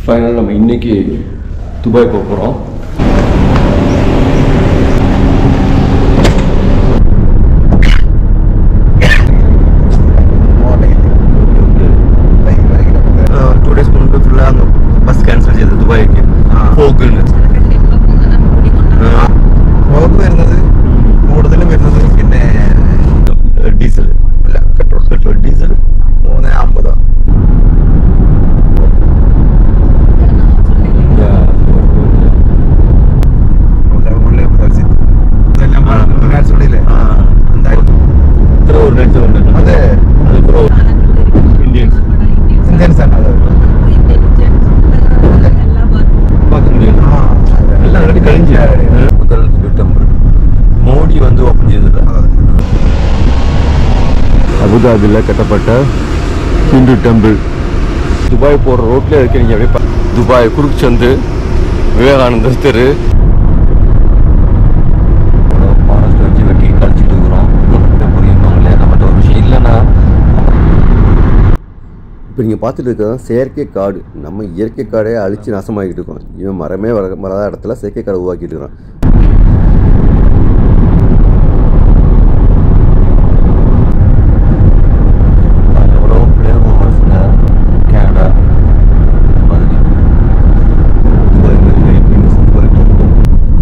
Final நம்ம இன்னைக்கு Dubai போக போகிறோம் ടു ഡേയ്സ് മുൻപ് ഫുള്ള് അങ്ങ് ബസ് ക്യാൻസൽ ചെയ്ത് ദുബായിക്ക് പോകുന്നു പോക്ക് വരുന്നത് കൂടുതലും വരുന്നത് പിന്നെ ഡീസൽ അല്ല പെട്രോൾ പെട്രോൾ ഡീസൽ മൂന്ന് അമ്പതോ ഇതെല്ലാം മുന്നാഴ്ചകളിലെ എന്തായാലും ഇത്ര ഒരു രക്ഷ വന്നിട്ടുണ്ട് അതെ അതിപ്പോ ഇന്ത്യൻസ് ഇന്ത്യൻസ് ആണ് അത് ഇന്ത്യൻസ് ആ, അതെ. എല്ലാം റെഡി കഴിഞ്ഞു മുതൽ ടെമ്പിൾ മോഡി வந்து ஓப்பன் ചെയ്തത് அபுதாபியில் கட்டப்பட்ட ஹிந்து டெம்பிள் துபாய் போகிற ரோட்ல இருக்க நீங்கள் அப்படியே பா- துபாய் குறுக்கு சந்து விவேகானந்தர் தெரு ஃபாரஸ்ட் வச்சு வெட்டி கழிச்சிட்டு இருக்கிறோம் புரியுமாங்களே நம்மகிட்ட ஒரு விஷயம் இல்லைன்னா இப்போ நீங்கள் பார்த்துட்டு இருக்கிறது செயற்கை காடு நம்ம இயற்கை காடே அழிச்சு நாசமாக்கிட்டு இருக்கோம் இவன் மரமே வர வராத இடத்துல செயற்கை காடை உருவாக்கிட்டு இருக்கிறான் எவ்வளோ பிளேயர் ஓவர்ஸில் கனடா மாதிரி துபாய் மாதிரி துபாய் போகும்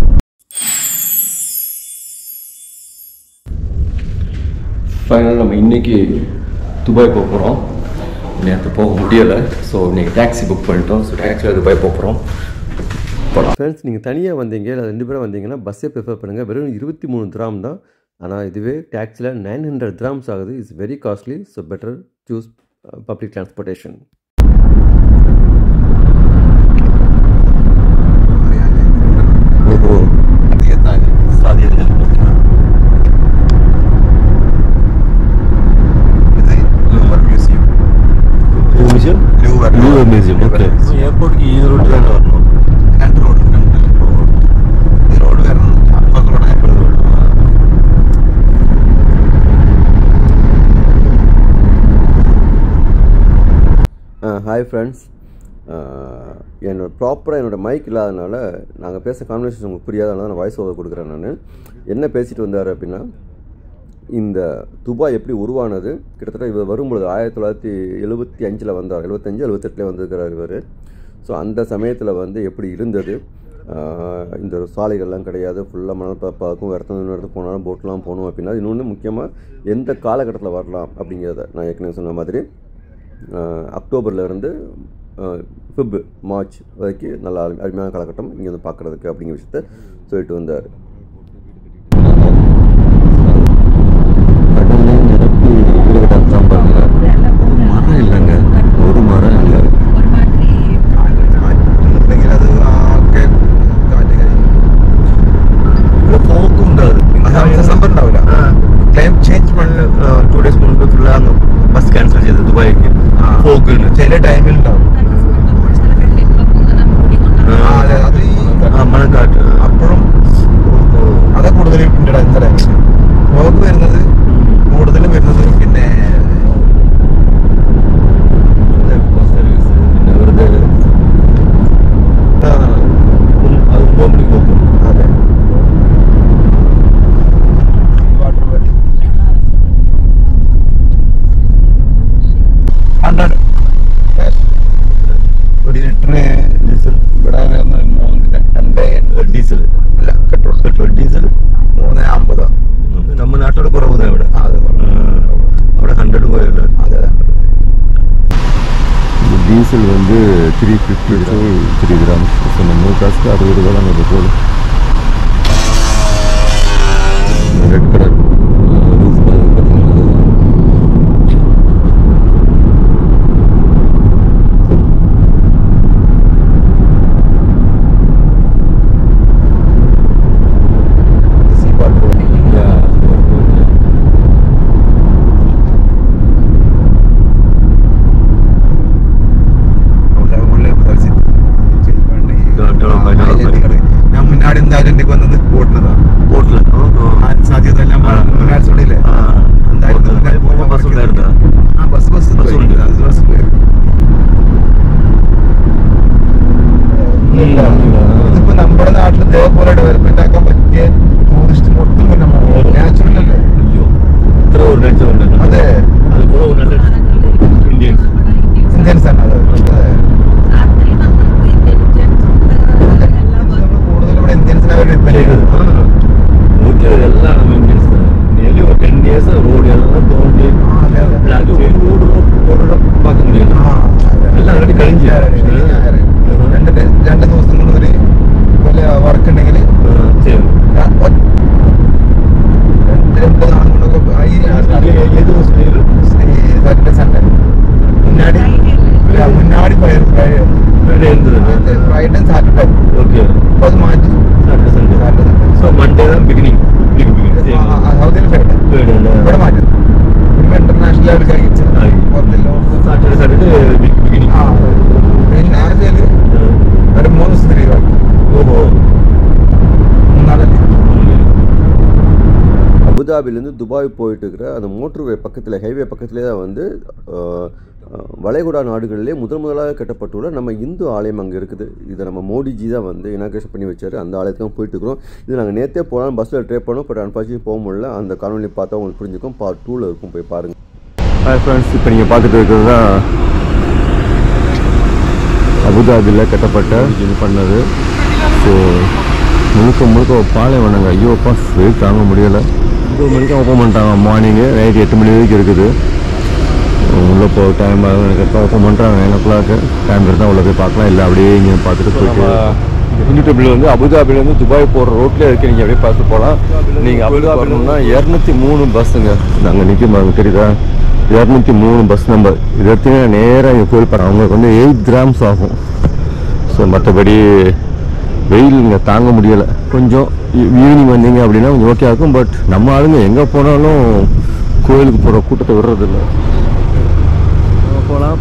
ஃபைனல் நம்ம இன்னைக்கு துபாய் போக போகிறோம் நேற்று போக முடியலை ஸோ இன்னைக்கு டாக்ஸி புக் பண்ணிட்டோம் ஸோ டாக்ஸியில் துபாய் போக போகிறோம் போகலாம் ஃப்ரெண்ட்ஸ் நீங்கள் தனியாக வந்தீங்க இல்லை ரெண்டு பேரும் வந்தீங்கன்னா பஸ்ஸே ப்ரிஃபர் பண்ணுங்கள் வெறும் இருபத்தி மூணு கிராம் தான் ஆனால் இதுவே டாக்ஸியில் நைன் ஹண்ட்ரட் கிராம்ஸ் ஆகுது it's very costly so better choose public transportation ഓഹോ സാധ്യത മ്യൂസിയം ലൂവർ മ്യൂസിയം ഓക്കെ എയർപോർട്ടിക്ക് ഈ റൂട്ടിൽ തന്നെ വരണം രണ്ട് റോഡ് ഈ റോഡ് വരണം അപ്പുറത്ത് റോഡ് ஹாய் ஃப்ரெண்ட்ஸ் என்னோட ப்ராப்பராக என்னோடய மைக் இல்லாதனால நாங்கள் பேச கான்வர்சேஷன் உங்களுக்கு புரியாதனால நான் வாய்ஸ் ஓவர் கொடுக்குறேன் நான் என்ன பேசிட்டு வந்தார் அப்படின்னா இந்த துபாய் எப்படி உருவானது கிட்டத்தட்ட இவர் வரும்பொழுது ஆயிரத்தி தொள்ளாயிரத்தி எழுபத்தி அஞ்சில் வந்தார் எழுபத்தஞ்சு எழுபத்தெட்டில் வந்திருக்கிறார் இவர் ஸோ அந்த சமயத்தில் வந்து எப்படி இருந்தது ஆஹ் இந்த சாலைகள்லாம் கிடையாது ஃபுல்லாக மணல் பாப்பாக்கும் இடத்துல இடத்துக்கு போனாலும் போட்லாம் போகணும் அப்படின்னா இன்னொன்று முக்கியமாக எந்த காலகட்டத்தில் வரலாம் அப்படிங்கிறத நான் ஏற்கனவே சொன்ன மாதிரி ஆஹ் அக்டோபர்ல இருந்து ஆஹ் பிப் மார்ச் வரைக்கும் நல்ல அருமை- அருமையான காலகட்டம் இங்கே வந்து பார்க்குறதுக்கு அப்படிங்கிற விஷயத்த சொல்லிட்டு வந்தார் கடல்லே நிரப்பி வீடுகட்ட பாருங்க ஒரு மரம் இல்லைங்க ஒரு மரம் இல்லை ഉണ്ടെങ്കിൽ അത് ഒക്കെ കാറ്റ് കഴിയും ഇവിടെ പോക്കുണ്ടാവും സംഭവം ഉണ്ടാവില്ല ക്ലൈം ചേഞ്ച് മണ്ണ് ടു ഡേയ്സ് മുൻപ് ഫുള്ള് അങ്ങ് ബസ് ക്യാൻസൽ ചെയ്ത് ദുബായിക്ക് പോകുന്നു ചില ടൈമിൽ ഉണ്ടാവും ആ, അതെ അത് ഈ മണക്കാട്ട് അപ്പോഴും അതാ കൂടുതലും ഉണ്ട് ഇത്ര പോക്ക് വരുന്നത് കൂടുതലും വരുന്നത് പിന്നെ സർവീസ് പിന്നെ വെറുതെ ഇതാണ്. അത് ബോംബിൽ പോകും അതെ വാട്ടർ വേണ്ടി ഹൺഡ്രഡ് ഒരു ലിറ്ററിന് ഡീസൽ ഇവിടെ വരുന്നത് മൂന്ന് രണ്ട് ഡീസൽ അല്ല പെട്രോൾ പെട്രോൾ ഡീസൽ മൂന്ന് അമ്പതോ നമ്മുടെ നാട്ടോട് കുറവ് ഇവിടെ ആ, അതെ അവിടെ ഹൺഡ്രഡ് പോയല്ലോ അതെ അതെ டீசல் வந்து three fifty two three grams so நம்ம காசுக்கு அறுபது ரூபா தான் பெட்ரோல் ரெட் கலர் ரூஃப் பார்த்தீங்கன்னா സീ വാട്ടർ ഞാൻ മുന്നാടി എന്തായാലും എനിക്ക് വന്നത് പോട്ടുന്നതാ போட்டில் സാധ്യത എല്ലാം പോലെ ഡെവലപ്മെന്റ് ആക്കാൻ പറ്റിയ ടൂറിസ്റ്റ് മൊത്തം പിന്നെ നാച്ചുറൽ അല്ലേ അയ്യോ ഇത്ര ഒരു നേച്ചർ ഉണ്ട് അതെ അത് കൂടെ ഒരു നല്ല ഇന്ത്യൻസ് ഇന്ത്യൻസ് ആണ് അത് അതെ. നമ്മള് കൂടുതൽ ഇവിടെ ഇന്ത്യൻസിനെ അവർ ഡിപ്പെൻഡ് ചെയ്യുന്നത് നോക്കിയത് എല്ലാം நம்ம ഇന്ത്യൻസ് நியர்லி ஒரு டென் இயர்ஸ் ரோடு எல்லாம் தோண்டி ஆ, അതെ, അതെ. பிளாக் ரோடு ரோடு பார்க்க முடியாது ആ, അതെ. എല്ലാം already കഴിഞ്ഞു. രണ്ട് ഡേ- രണ്ട് ദിവസം കൊണ്ട് ഒരു വല്ല വർക്ക് ഉണ്ടെങ്കിൽ சரி രണ്ട് രണ്ട് നാളും കൊണ്ടൊക്കെ ആയി ஏது ദിവസം സാറ്റർഡേ സൺഡേ മുന്നാടി ഇല്ല, മുന്നാടി ഫ്രൈഡേ இருந்தது ഫ്രൈഡേ സാറ്റർഡേ ஓகே അപ്പൊ അത് മാറ്റി Saturday Sunday Saturday Sunday so Monday தான் பிகினிங் பிகினிங் பிகினிங் സൗദിയിൽ ഫ്രൈഡേ ഇവിടെ മാറ്റി ഇപ്പൊ ഇന്റർനാഷണൽ ലെവൽ കഴിച്ചു ആയി. പുറത്തെല്ലാം சாட்டர்டே சாட்டர்டே பிகினிங் ആ പിന്നെ ആഴ്ചയിൽ ഒരു മൂന്ന് ദിവസത്തെ ലീവാക്കി ஓஹோ മൂന്നാളല്ലേ அபுதாபிலேருந்து துபாய் போயிட்டு இருக்கிற அந்த மோட்டர்வே பக்கத்தில் ஹைவே பக்கத்திலே தான் வந்து அஹ், அஹ், வளைகுடா நாடுகளிலே முதல் முதலாக கட்டப்பட்டுள்ள நம்ம இந்து ஆலயம் அங்கே இருக்குது இதை நம்ம மோடிஜி தான் வந்து இனாகிரேஷன் பண்ணி வச்சார் அந்த ஆலயத்துக்கு தான் போயிட்டு இருக்கிறோம் இது நாங்கள் நேற்றே போனால் பஸ்ஸில் ட்ரை பண்ணோம் பட் அன்பார்ச்சுனேட் போக முடியல அந்த காணொலி பார்த்தா உங்களுக்கு புரிஞ்சுக்கும் பார்ட் டூவில் இருக்கும் போய் பாருங்கள் ஹாய் ஃப்ரெண்ட்ஸ் இப்போ நீங்கள் பார்த்துட்டு இருக்கிறது தான் அபுதாபியில் கட்டப்பட்ட இது பண்ணது ஸோ முழுக்க முழுக்க ஒரு பாலைவனங்க ஐயோப்பா வெயில் தாங்க முடியலை ஒம்பது மணிக்கு ஓப்பன் பண்ணிட்டாங்க மார்னிங்கு நைட் எட்டு மணி வரைக்கும் இருக்குது உள்ளே போக டைம் ஆகும் எனக்கு எப்போ ஓப்பன் பண்ணுறாங்க நைன் ஓ கிளாக்கு டைம் இருந்தால் உள்ளே போய் பார்க்கலாம் இல்லை அப்படியே இங்கே பார்த்துட்டு போயிட்டு இன்டர்பிள் வந்து அபுதாபிலேருந்து துபாய் போகிற ரோட்லேயே இருக்கு நீங்கள் அப்படியே பார்த்து போகலாம் நீங்கள் அபுதாபி வரணும்னா இரநூத்தி மூணு பஸ்ஸுங்க நாங்கள் நிற்கும் பாருங்க தெரியுதா இரநூத்தி மூணு பஸ் நம்பர் இது எடுத்தீங்கன்னா நேராக இங்கே போய் பாருங்க அவங்களுக்கு வந்து எயிட் கிராம்ஸ் ஆகும் ஸோ மற்றபடி வெயில் இங்கே தாங்க முடியலை கொஞ்சம் ஈவினிங் வந்தீங்க அப்படின்னா கொஞ்சம் ஓகே இருக்கும் பட் நம்ம ஆளுங்க எங்கே போனாலும் கோயிலுக்கு போகிற கூட்டத்தை விடுறதில்ல போகலாம்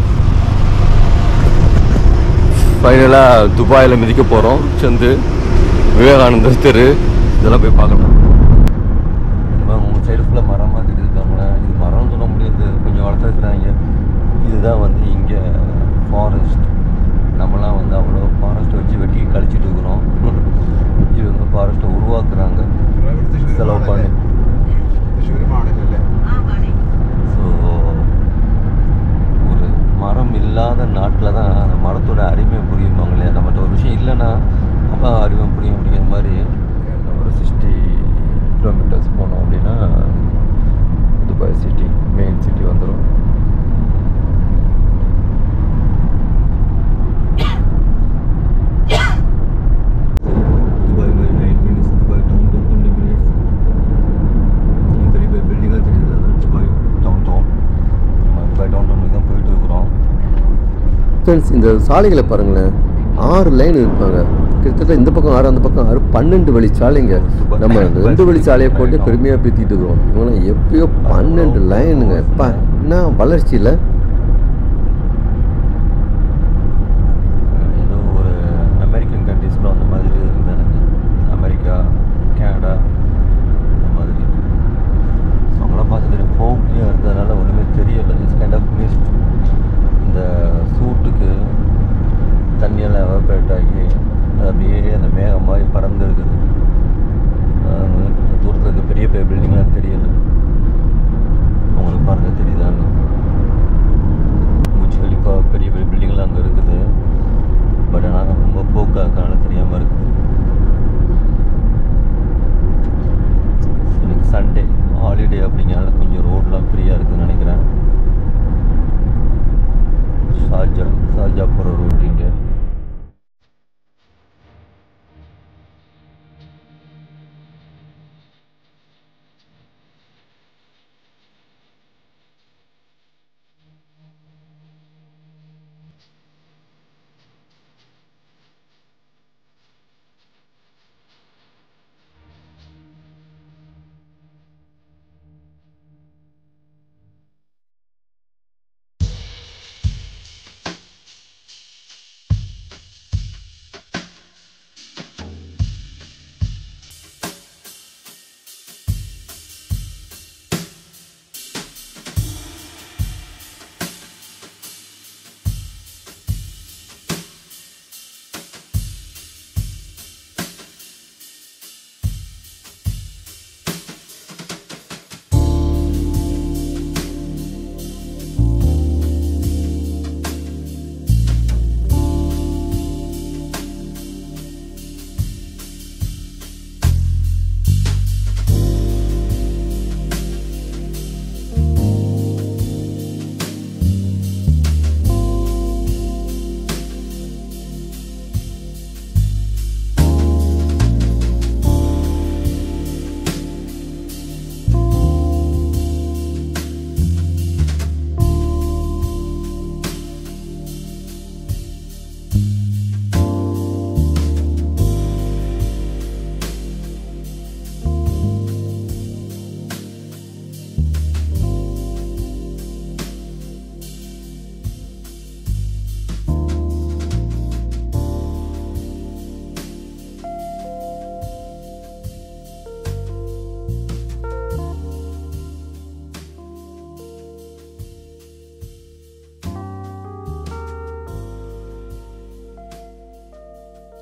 ஃபைனலாக துபாயில் மிதிக்க போகிறோம் செந்து விவேகானந்தர் தெரு இதெல்லாம் போய் பார்க்கலாம் உங்கள் சைடு ஃபுல்லாக மரமாக தெரிஞ்சுக்காங்களேன் இது மரம்னு சொல்ல முடியாது கொஞ்சம் வளர்த்துருக்குறாங்க இதுதான் வந்து இங்கே ஃபாரஸ்ட் நம்மலாம் வந்து அவ்வளோ ஃபாரஸ்ட்டை வச்சு வெட்டி கழிச்சிட்டு இருக்கிறோம் இவங்க ஃபாரஸ்ட்டை உருவாக்குறாங்க செலவு பண்ணி തൃശ്ശൂർ മാടല്ലേ ஸோ ஒரு மரம் இல்லாத நாட்டில் தான் அந்த மரத்தோட அருமை புரியுமாங்க இல்லையா நம்மகிட்ட ஒரு விஷயம் இல்லைன்னா அப்போ அருமை புரியும் அப்படிங்கிற மாதிரி ஒரு சிக்ஸ்டி கிலோமீட்டர்ஸ் போனோம் அப்படின்னா துபாய் சிட்டி மெயின் சிட்டி வந்துடும் துபாய் மாதிரி nine minutes Dubai town town twenty minutes பெரிய பெரிய பில்டிங்காக தெரியுது அதான் துபாய் டவுன் டவுன் நம்ம துபாய் டவுன் டவுனுக்கு தான் போயிட்டு இருக்கிறோம் ஃப்ரெண்ட்ஸ் இந்த சாலைகளை பாருங்களேன் ஆறு லைன் இருப்பாங்க கிட்டத்தட்ட இந்த பக்கம் ஆறு அந்த பக்கம் ஆறு பன்னெண்டு வழி சாலைங்க நம்ம அந்த ரெண்டு வழி சாலையை போட்டு பெருமையாக பேத்திட்டு இருக்கிறோம் இவங்களாம் எப்பயோ பன்னெண்டு லைனுங்க எப்பா என்ன வளர்ச்சி இல்லை ஏதோ ஒரு அமெரிக்கன் கண்ட்ரீஸில் அந்த மாதிரி இருக்குது எனக்கு அமெரிக்கா கனடா அந்த மாதிரி அவங்களாம் பார்த்து தெரியும் ஃபோக்கியாக இருந்ததுனால ஒன்றுமே தெரியலை இட்ஸ் கைண்ட் ஆஃப் மிஸ்ட் இந்த சூட்டுக்கு தண்ணியெல்லாம் எவாபரேட் ஆகி அது அப்படியே அந்த மேகம் மாதிரி பறந்து இருக்குது தூரத்தில் இருக்க பெரிய பெரிய பில்டிங்லாம் தெரியல உங்களுக்கு பாருங்க தெரியுதான்னு முச்சு கலிப்பா பெரிய பெரிய பில்டிங்லாம் அங்கே இருக்குது பட் ஆனால் ரொம்ப போக்காக இருக்கனால தெரியாமல் இருக்குது இன்னைக்கு சண்டே ஹாலிடே அப்படிங்கிறனால கொஞ்சம் ரோட்லாம் ஃப்ரீயாக இருக்குதுன்னு நினைக்கிறேன் ஷார்ஜா ஷார்ஜா போகிற ரோட் இங்கே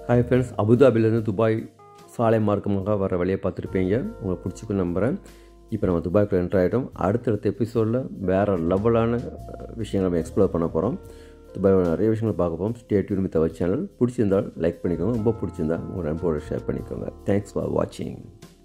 ஹாய் ஃப்ரெண்ட்ஸ் அபுதாபிலேருந்து துபாய் சாலை மார்க்கமாக வர வழியை பார்த்துருப்பீங்க உங்களுக்கு பிடிச்சிக்கும் நம்புகிறேன் இப்போ நம்ம துபாய்க்குள்ள என்ட்ரு ஆகிட்டோம் அடுத்தடுத்த எபிசோடில் வேறு லெவலான விஷயங்கள் நம்ம எக்ஸ்ப்ளோர் பண்ண போகிறோம் துபாயோட நிறைய விஷயங்கள் பார்க்க போகிறோம் ஸ்டேட் யூன் வித் அவர் சேனல் பிடிச்சிருந்தால் லைக் பண்ணிக்கோங்க ரொம்ப பிடிச்சிருந்தா உங்கள் நண்பரோட ஷேர் பண்ணிக்கோங்க தேங்க்ஸ் ஃபார் வாட்சிங்